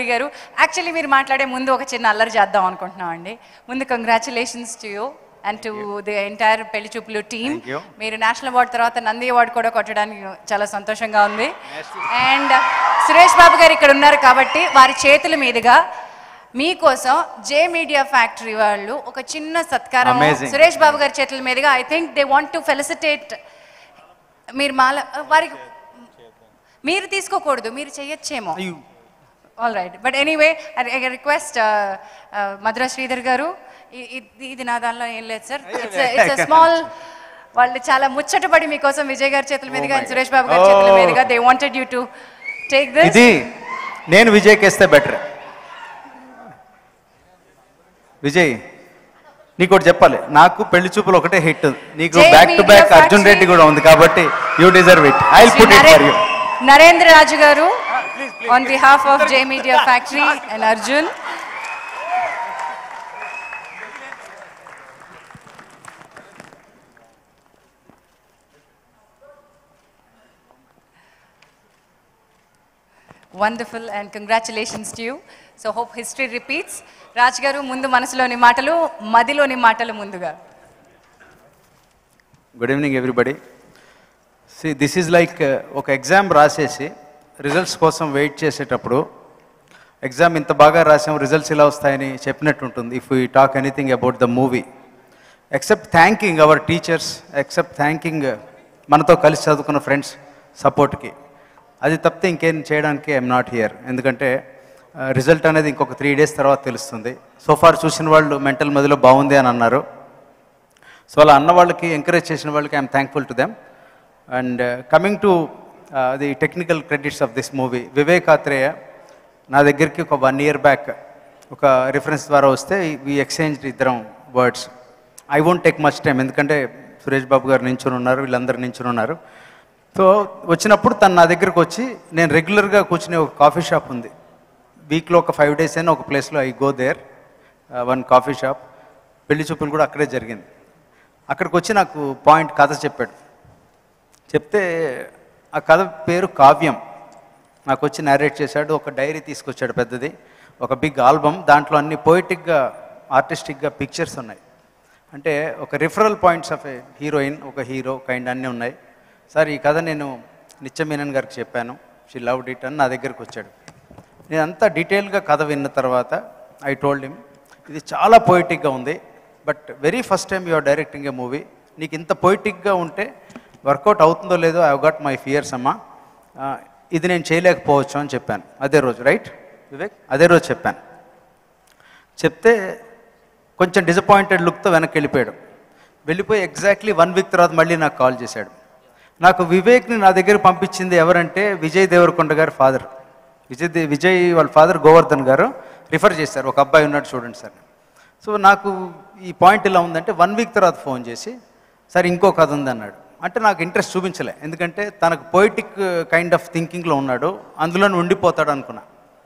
రెడ్డి గారు యాక్చువల్లీ మీరు మాట్లాడే ముందు ఒక చిన్న అల్లరి చేద్దాం అనుకుంటున్నాం అండి ముందు congratulations to you and to the entire Pelli Choopulu team Thank you. మీరు నేషనల్ అవార్డు తర్వాత నంది అవార్డు కూడా కొట్టడానికి చాలా సంతోషంగా ఉంది అండ్ సురేష్ బాబు గారు ఇక్కడ ఉన్నారు కాబట్టి వారి చేతుల మీదుగా మీకోసం జే మీడియా ఫ్యాక్టరీ వాళ్ళు ఒక చిన్న సత్కారం Amazing. సురేష్ బాబు గారి చేతుల మీదుగా I think they want to felicitate మీరు మాల వారికి మీరు తీసుకోకూడదు మీరు చేయొచ్చేమో అయ్యో all right but anyway I request Madhura Sridhar గారు ఇ- ఇది ఇది నా దానిలో ఏం లేదు సార్ ఇట్స్ ఇట్స్ స్మాల్ వాళ్ళు చాలా ముచ్చటపడి మీకోసం విజయ్ గారి చేతుల మీదుగా and సురేష్ బాబు గారి చేతుల Oh. మీదుగా they wanted you to take this ఇది నేను విజయ్కి ఇస్తే బెటర్ విజయ్ నీకు ఒకటి చెప్పాలి నాకు పెళ్లి చూపులు ఒకటే హిట్ నీకు జై back to media back Arjun factory. Reddy కూడా ఉంది కాబట్టి you deserve it I put it for you Narendra Raju గారు on behalf of J media factory and Arjun wonderful and congratulations to you so hope history repeats Raj గారు ముందు మనసులోని మాటలు మదిలోని మాటలు ముందుగా good evening everybody see this is like ఒక exam రాసేసి రిజల్ట్స్ కోసం వెయిట్ చేసేటప్పుడు ఎగ్జామ్ ఇంత బాగా రాసాం రిజల్ట్స్ ఇలా వస్తాయని చెప్పినట్టు ఉంటుంది if you talk anything about the movie except thanking our teachers except thanking మనతో కలిసి చదువుకున్న ఫ్రెండ్స్ సపోర్ట్కి అది తప్పితే ఇంకేం చేయడానికి ఐఎమ్ నాట్ హియర్ ఎందుకంటే రిజల్ట్ అనేది ఇంకొక త్రీ డేస్ తర్వాత తెలుస్తుంది సో ఫార్ చూసిన వాళ్ళు మెంటల్ మదిలో బాగుంది అని అన్నారు సో అలా అన్న వాళ్ళకి ఎంకరేజ్ చేసిన వాళ్ళకి I'm thankful to them and coming to the technical credits of this movie Vivek Athreya నా దగ్గరికి ఒక వన్ ఇయర్ బ్యాక్ ఒక రిఫరెన్స్ ద్వారా వస్తే వి ఎక్స్చేంజ్ ఇద్దరం words I won't take much time ఎందుకంటే సురేష్ బాబు గారు నించుని ఉన్నారు వీళ్ళందరూ నించుని ఉన్నారు సో వచ్చినప్పుడు తను నా దగ్గరకు వచ్చి నేను రెగ్యులర్గా కూర్చునే ఒక కాఫీ షాప్ ఉంది వీక్లో ఒక ఫైవ్ డేస్ అయినా ఒక ప్లేస్లో I go there one coffee shop Pelli Choopulu కూడా అక్కడే జరిగింది అక్కడికి వచ్చి నాకు పాయింట్ కథ చెప్పాడు చెప్తే ఆ కథ పేరు కావ్యం నాకు వచ్చి నేరేట్ చేశాడు ఒక డైరీ తీసుకొచ్చాడు పెద్దది ఒక బిగ్ ఆల్బమ్ దాంట్లో అన్ని పోయిటిక్గా ఆర్టిస్టిక్గా పిక్చర్స్ ఉన్నాయి అంటే ఒక referral points of a heroine ఒక హీరో కైండ్ అన్నీ ఉన్నాయి సార్ ఈ కథ నేను నిత్యమీనన్ గారికి చెప్పాను షీ లవ్డ్ ఇట్ అని నా దగ్గరికి వచ్చాడు నేను అంతా డీటెయిల్గా కథ విన్న తర్వాత ఐ టోల్డ్ హిమ్ ఇది చాలా పోయిటిక్గా ఉంది but very first time you're directing a movie నీకు ఇంత పోయిటిక్గా ఉంటే వర్కౌట్ అవుతుందో లేదో ఐ గాట్ మై ఫియర్స్ అమ్మా ఆ, ఇది నేను చేయలేకపోవచ్చు అని చెప్పాను అదే రోజు రైట్ వివేక్ అదే రోజు చెప్పాను చెప్తే కొంచెం డిసప్పాయింటెడ్ లుక్తో వెనక్కి వెళ్ళిపోయాడు వెళ్ళిపోయి ఎగ్జాక్ట్లీ వన్ వీక్ తర్వాత మళ్ళీ నాకు కాల్ చేశాడు నాకు వివేక్ని నా దగ్గర పంపించింది ఎవరంటే విజయ్ దేవరకొండ గారి ఫాదర్ విజయ్ దే- విజయ్ వాళ్ళ ఫాదర్ గోవర్ధన్ గారు రిఫర్ చేశారు ఒక అబ్బాయి ఉన్నాడు చూడండి సార్ సో నాకు ఈ పాయింట్ ఇలా ఉందంటే వన్ వీక్ తర్వాత ఫోన్ చేసి సార్ ఇంకో కథ ఉంది అన్నాడు అంటే నాకు ఇంట్రెస్ట్ చూపించలే ఎందుకంటే తనకు పోయిటిక్ కైండ్ ఆఫ్ థింకింగ్లో ఉన్నాడు అందులోనే ఉండిపోతాడు అనుకున్నా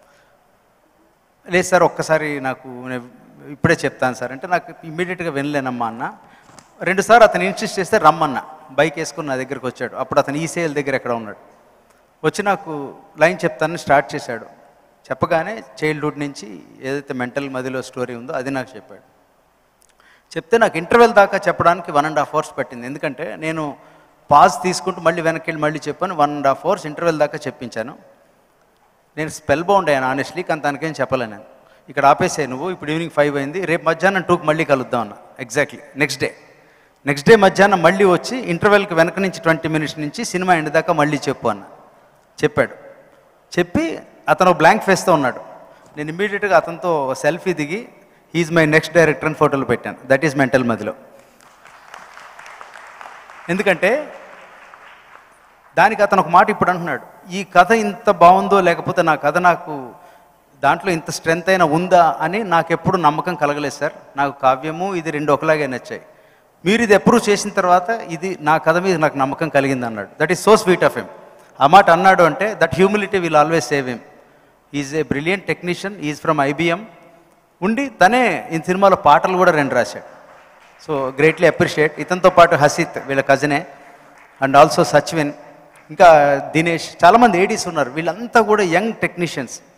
లేదు సార్ ఒక్కసారి నాకు నేను ఇప్పుడే చెప్తాను సార్ అంటే నాకు ఇమ్మీడియట్గా వినలేనమ్మా అన్న రెండుసార్లు అతను ఇన్సిస్ట్ చేస్తే రమ్మన్న బైక్ వేసుకుని నా దగ్గరికి వచ్చాడు అప్పుడు అతను ఈసేఎల్ దగ్గర ఎక్కడ ఉన్నాడు వచ్చి నాకు లైన్ చెప్తానని స్టార్ట్ చేశాడు చెప్పగానే చైల్డ్హుడ్ నుంచి ఏదైతే మెంటల్ మదిలో స్టోరీ ఉందో అది నాకు చెప్పాడు చెప్తే నాకు ఇంటర్వెల్ దాకా చెప్పడానికి వన్ అండ్ హాఫ్ అవర్స్ పట్టింది ఎందుకంటే నేను పాజ్ తీసుకుంటూ మళ్ళీ వెనక్కి వెళ్ళి మళ్ళీ చెప్పాను one and half hours interval దాకా చెప్పించాను నేను స్పెల్ బౌండ్ అయ్యాను ఆనెస్ట్లీ కానీ తనకేం చెప్పలే నేను ఇక్కడ ఆపేసాయి నువ్వు ఇప్పుడు ఈవినింగ్ ఫైవ్ అయింది రేపు మధ్యాహ్నం టూకి మళ్ళీ కలుద్దాం అన్న exactly next day next day మధ్యాహ్నం మళ్ళీ వచ్చి ఇంటర్వెల్కి వెనక నుంచి ట్వంటీ మినిట్స్ నుంచి సినిమా ఎండ్ దాకా మళ్ళీ చెప్పు అన్న చెప్పాడు చెప్పి అతను బ్లాంక్ ఫేస్తో ఉన్నాడు నేను ఇమ్మీడియట్గా అతనితో సెల్ఫీ దిగి హీజ్ మై నెక్స్ట్ డైరెక్టర్ అని ఫోటోలు పెట్టాను దట్ ఈజ్ మెంటల్ మదిలో ఎందుకంటే దానికి అతను ఒక మాట ఇప్పుడు అంటున్నాడు ఈ కథ ఇంత బాగుందో లేకపోతే నా కథ నాకు దాంట్లో ఇంత స్ట్రెంత్ అయినా ఉందా అని నాకు ఎప్పుడు నమ్మకం కలగలేదు సార్ నాకు కావ్యము ఇది రెండు ఒకలాగే నచ్చాయి మీరు ఇది అప్రూవ్ చేసిన తర్వాత ఇది నా కథ మీద నాకు నమ్మకం కలిగింది అన్నాడు that is so sweet of him ఆ మాట అన్నాడు అంటే that humility will always save him is a brilliant technician is from IBM ఉండి తనే ఈ సినిమాలో పాటలు కూడా రెండు రాశాడు సో గ్రేట్లీ అప్రిషియేట్ ఇతనితో పాటు హసిత్ వీళ్ళ కజినే అండ్ ఆల్సో సచ్విన్ ఇంకా దినేష్ చాలామంది ఏడీస్ ఉన్నారు వీళ్ళంతా కూడా young technicians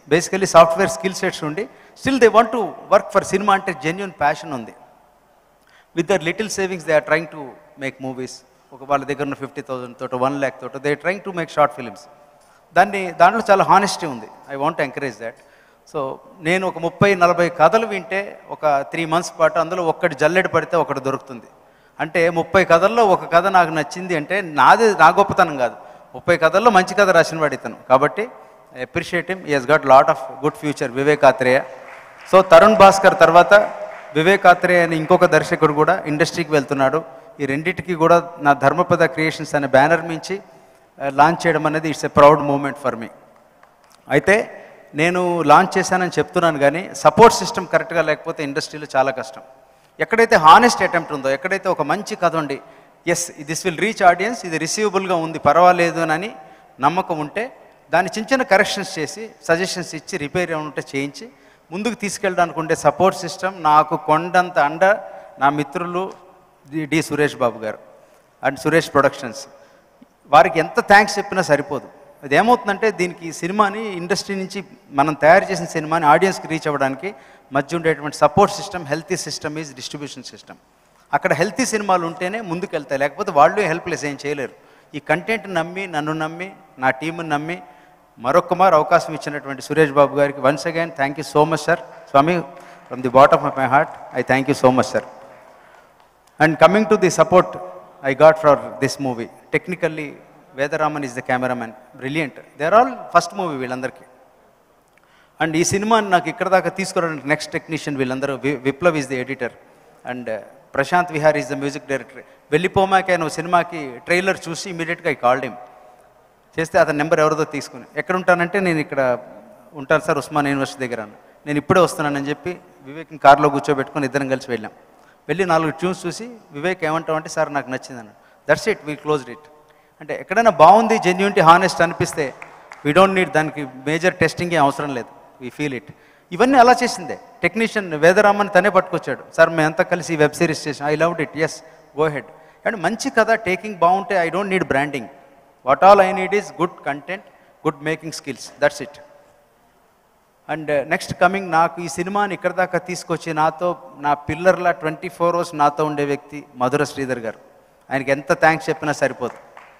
basically software skill sets ఉండి still they want to work for cinema అంటే జెన్యున్ ప్యాషన్ ఉంది with their little savings they are trying to make movies ఒక వాళ్ళ దగ్గర ఉన్న ఫిఫ్టీ థౌసండ్ తోట వన్ ల్యాక్ తోట they trying to make short films దాన్ని దాంట్లో చాలా హానెస్టీ ఉంది I want encourage that so నేను ఒక ముప్పై నలభై కథలు వింటే ఒక త్రీ మంత్స్ పాటు అందులో ఒక్కటి జల్లెడ పడితే ఒకటి దొరుకుతుంది అంటే ముప్పై కథల్లో ఒక కథ నాకు నచ్చింది అంటే నాది నా గొప్పతనం కాదు ముప్పై కథల్లో మంచి కథ రాసిన వాడు ఇతను కాబట్టి ఐ అప్రిషియేట్ హిమ్ ఈ he's got lot of good future Vivek Athreya so Tarun Bhaskar తర్వాత వివేక్ ఆత్రేయ అని ఇంకొక దర్శకుడు కూడా ఇండస్ట్రీకి వెళ్తున్నాడు ఈ రెండింటికి కూడా నా ధర్మపద క్రియేషన్స్ అనే బ్యానర్ మించి లాంచ్ చేయడం అనేది it's a proud moment for me అయితే నేను లాంచ్ చేశానని చెప్తున్నాను కానీ సపోర్ట్ సిస్టమ్ కరెక్ట్గా లేకపోతే ఇండస్ట్రీలో చాలా కష్టం ఎక్కడైతే హానెస్ట్ అటెంప్ట్ ఉందో ఎక్కడైతే ఒక మంచి కథ ఉండి yes this will reach audience ఇది రిసీవబుల్గా ఉంది పర్వాలేదు అని నమ్మకం ఉంటే దాన్ని చిన్న చిన్న కరెక్షన్స్ చేసి సజెషన్స్ ఇచ్చి రిపేర్ ఏమైనా ఉంటే చేయించి ముందుకు తీసుకెళ్ళడానికి ఉండే సపోర్ట్ సిస్టమ్ నాకు కొండంత అండ నా మిత్రులు డి- డి సురేష్ బాబు గారు అండ్ సురేష్ ప్రొడక్షన్స్ వారికి ఎంత థ్యాంక్స్ చెప్పినా సరిపోదు అది ఏమవుతుందంటే దీనికి ఈ సినిమాని ఇండస్ట్రీ నుంచి మనం తయారు చేసిన సినిమాని ఆడియన్స్కి రీచ్ అవ్వడానికి మధ్య ఉండేటువంటి support system healthy system is distribution system అక్కడ హెల్తీ సినిమాలు ఉంటేనే ముందుకు వెళ్తాయి లేకపోతే వాళ్ళు హెల్ప్లెస్ ఏం చేయలేరు ఈ కంటెంట్ నమ్మి నన్ను నమ్మి నా టీంని నమ్మి మరొక మారు అవకాశం ఇచ్చినటువంటి సురేష్ బాబు గారికి once again thank you so much sir స్వామి from the bottom of my heart I thank you so much sir and coming to the support I got for this movie technically Vedaraman is the cameraman brilliant they are all first movie వీళ్ళందరికీ అండ్ ఈ సినిమాని నాకు ఇక్కడ దాకా తీసుకురావడానికి next technician వీళ్ళందరూ వి- Viplav is the editor and Prashanth Vihar is the music director వెళ్ళిపోమాక నువ్వు సినిమాకి ట్రైలర్ చూసి ఇమీడియట్గా ఐ కాల్డ్ హిమ్ చేస్తే అతని నెంబర్ ఎవరిదో తీసుకుని ఎక్కడ ఉంటానంటే నేను ఇక్కడ ఉంటాను సార్ ఉస్మాన్ యూనివర్సిటీ దగ్గర అన్న నేను ఇప్పుడే వస్తున్నానని చెప్పి వివేక్ని కార్లో కూర్చోబెట్టుకొని ఇద్దరం కలిసి వెళ్ళాం వెళ్ళి నాలుగు ట్యూన్స్ చూసి వివేక్ ఏమంటావు అంటే సార్ నాకు నచ్చింది అన్న that's it we close it అంటే ఎక్కడైనా బాగుంది జెన్యూనిటీ హానెస్ట్ అనిపిస్తే వీ డోంట్ నీడ్ దానికి మేజర్ టెస్టింగ్ ఏం అవసరం లేదు వీ ఫీల్ ఇట్ ఇవన్నీ అలా చేసిందే టెక్నీషియన్ వేదరామన్ తనే పట్టుకొచ్చాడు సార్ మేమంతా కలిసి వెబ్ సిరీస్ చేసాం I loved it yes go ahead and మంచి కథ టేకింగ్ బాగుంటే I don't need branding what all I need is good content good making skills that's it and next coming నాకు ఈ సినిమాని ఇక్కడ దాకా తీసుకొచ్చి నాతో నా పిల్లర్లా ట్వంటీ ఫోర్ అవర్స్ నాతో ఉండే వ్యక్తి మధుర శ్రీధర్ గారు ఆయనకి ఎంత థ్యాంక్స్ చెప్పినా సరిపోదు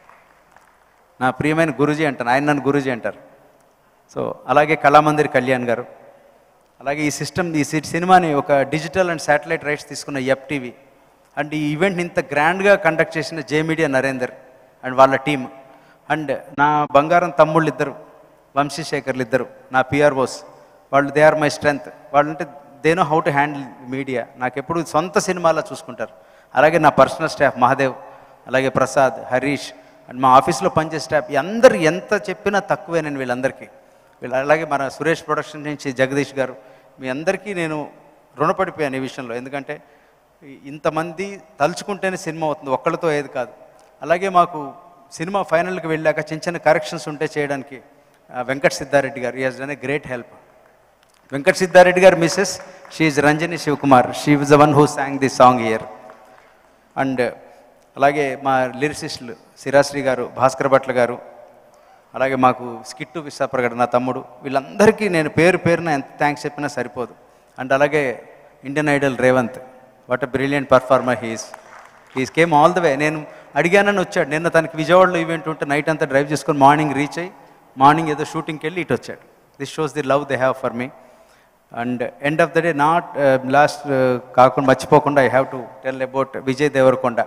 నా ప్రియమైన గురుజీ అంటాను ఆయన నన్ను గురుజీ అంటారు సో అలాగే కళామందిర్ కళ్యాణ్ గారు అలాగే ఈ సిస్టమ్ ఈ సి- సినిమాని ఒక డిజిటల్ అండ్ శాటిలైట్ రైట్స్ తీసుకున్న ఎఫ్ టీవీ అండ్ ఈ ఈవెంట్ని ఇంత గ్రాండ్గా కండక్ట్ చేసిన జే మీడియా నరేందర్ అండ్ వాళ్ళ టీమ్ అండ్ నా బంగారం తమ్ముళ్ళు ఇద్దరు వంశీశేఖర్లు ఇద్దరు నా పిఆర్ఓస్ వాళ్ళు దే ఆర్ మై స్ట్రెంగ్త్ వాళ్ళు అంటే they know how to handle media నాకు ఎప్పుడు సొంత సినిమాలా చూసుకుంటారు అలాగే నా పర్సనల్ స్టాఫ్ మహాదేవ్ అలాగే ప్రసాద్ హరీష్ అండ్ మా ఆఫీస్లో పనిచేసే స్టాఫ్ ఈ అందరు ఎంత చెప్పినా తక్కువే నేను వీళ్ళందరికీ వీళ్ళు అలాగే మన సురేష్ ప్రొడక్షన్ నుంచి జగదీష్ గారు మీ అందరికీ నేను రుణపడిపోయాను ఈ విషయంలో ఎందుకంటే ఈ- ఇంతమంది తలుచుకుంటేనే సినిమా అవుతుంది ఒక్కళ్ళతో ఏది కాదు అలాగే మాకు సినిమా ఫైనల్కి వెళ్ళాక చిన్న చిన్న కరెక్షన్స్ ఉంటే చేయడానికి ఆ, వెంకట్ సిద్ధారెడ్డి గారు is done a great help Venkat Siddhareddy గారు Mrs she Ranjani Sivakumar she was the one who sang the song year and అలాగే మా లిరిసిస్టులు సిరాశ్రీ గారు భాస్కర్ భట్ల గారు అలాగే మాకు స్కిట్టు విశాప్రగడ నా తమ్ముడు వీళ్ళందరికీ నేను పేరు పేరున ఎంత థ్యాంక్స్ చెప్పినా సరిపోదు అండ్ అలాగే Indian Idol Revanth what a brilliant performer he's he's came all the way నేను అడిగానని వచ్చాడు నిన్న తనకి విజయవాడలో ఈవెంట్ ఉంటే నైట్ అంతా డ్రైవ్ చేసుకొని మార్నింగ్ రీచ్ అయ్యి మార్నింగ్ ఏదో షూటింగ్కి వెళ్ళి ఇటు వచ్చాడు this shows the love they have for me and end of the day not last కాకుండా మర్చిపోకుండా I have to tell about Vijay Deverakonda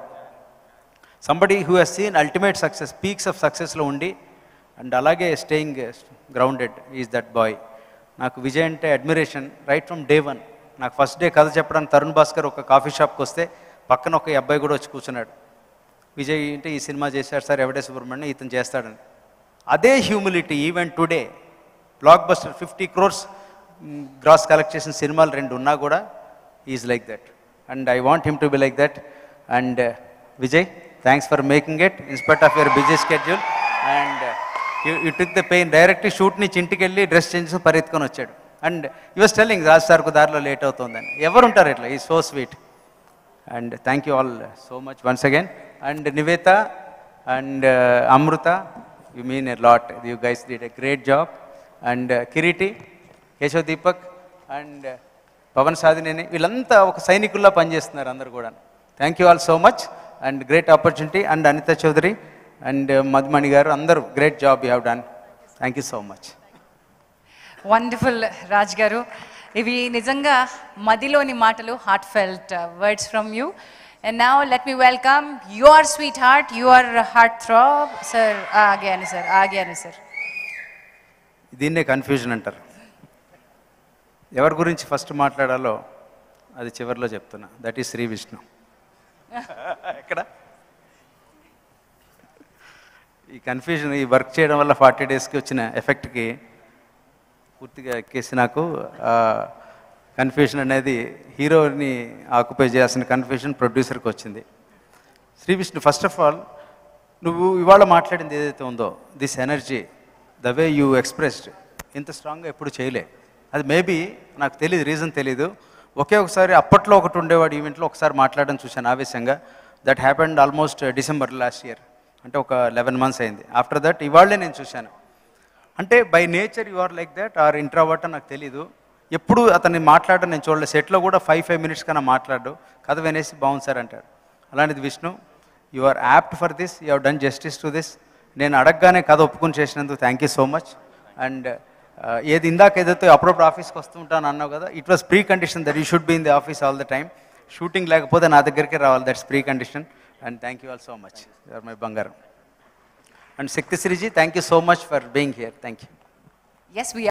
somebody who he's seen ultimate success peaks of సక్సెస్లో ఉండి అండ్ అలాగే staying grounded is that boy నాకు విజయ్ అంటే admiration right from day one నాకు first day కథ చెప్పడానికి తరుణ్ భాస్కర్ ఒక కాఫీ షాప్కి వస్తే పక్కన ఒక అబ్బాయి కూడా వచ్చి కూర్చున్నాడు విజయ్ అంటే ఈ సినిమా చేశాడు సార్ ఎవడే సుబ్రహ్మణ్యం ఇతను చేస్తాడని అదే humility even today blockbuster fifty crores gross collect చేసిన సినిమాలు రెండు ఉన్నా కూడా is like that and I want him to be like that and Vijay thanks for making it in spite of your busy schedule and you you took the pain direct shoot నుంచి ఇంటికి వెళ్ళి dress change చేసుకుని పరిగెత్తుకొని వచ్చాడు and your telling Raj సార్కు దారిలో late అవుతుందని ఎవరు ఉంటారు ఇట్లా ఈ so sweet and thank you all so much once again and Nivetha and Amrutha you mean a lot you guys did a great job and Kireeti Keshav Deepak and Pavan Sadhineni వీళ్ళంతా ఒక సైనికుల్లా పనిచేస్తున్నారు అందరు కూడా thank you all so much and great opportunity and Anitha Chowdary and Madhumani గారు అందరూ great job you have done thank you so much wonderful Raj గారు ఇవి నిజంగా మదిలోని మాటలు heartfelt words from you and now let me welcome your sweetheart your heartthrob sir ఆగ్యాను sir ఆగ్యాను sir దీన్నే కన్ఫ్యూజన్ అంటారు ఎవరి గురించి ఫస్ట్ మాట్లాడాలో అది చివరిలో చెప్తున్నా దట్ ఈస్ శ్రీ విష్ణు ఎక్కడ ఈ కన్ఫ్యూజన్ ఈ వర్క్ చేయడం వల్ల ఫార్టీ డేస్కి వచ్చిన ఎఫెక్ట్కి పూర్తిగా ఎక్కేసి నాకు కన్ఫ్యూజన్ అనేది హీరోని ఆక్యుపై చేయాల్సిన కన్ఫ్యూజన్ ప్రొడ్యూసర్కి వచ్చింది Sree Vishnu first of all నువ్వు ఇవాళ మాట్లాడింది ఏదైతే ఉందో this energy the way you expressed ఇంత స్ట్రాంగ్గా ఎప్పుడు చేయలే అది మేబీ నాకు తెలియదు రీజన్ తెలీదు ఒకే ఒకసారి అప్పట్లో ఒకటి ఉండేవాడు ఈవెంట్లో ఒకసారి మాట్లాడడం చూశాను ఆవేశంగా that happened almost December last year అంటే ఒక లెవెన్ మంత్స్ అయింది ఆఫ్టర్ దట్ ఇవాళే నేను చూశాను అంటే by nature you are like that are introvert నాకు తెలీదు ఎప్పుడు అతన్ని మాట్లాడడం నేను చూడలేదు సెట్లో కూడా ఫైవ్ ఫైవ్ మినిట్స్ కన్నా మాట్లాడు కథ వినేసి బాగుంది సార్ అంటాడు అలాంటిది Vishnu you are apt for this you have done justice to this నేను అడగగానే కథ ఒప్పుకుని చేసినందుకు thank you so much and ఏది ఇందాక ఏదైతే అప్పుడప్పుడు ఆఫీస్కి వస్తూ ఉంటాను అన్నావు కదా it was precondition that you should be in the office all the time shooting లేకపోతే నా దగ్గరికి రావాలి that's precondition and thank you all so much your my బంగారం and Shakti Sreeji thank you so much for being here thank you S we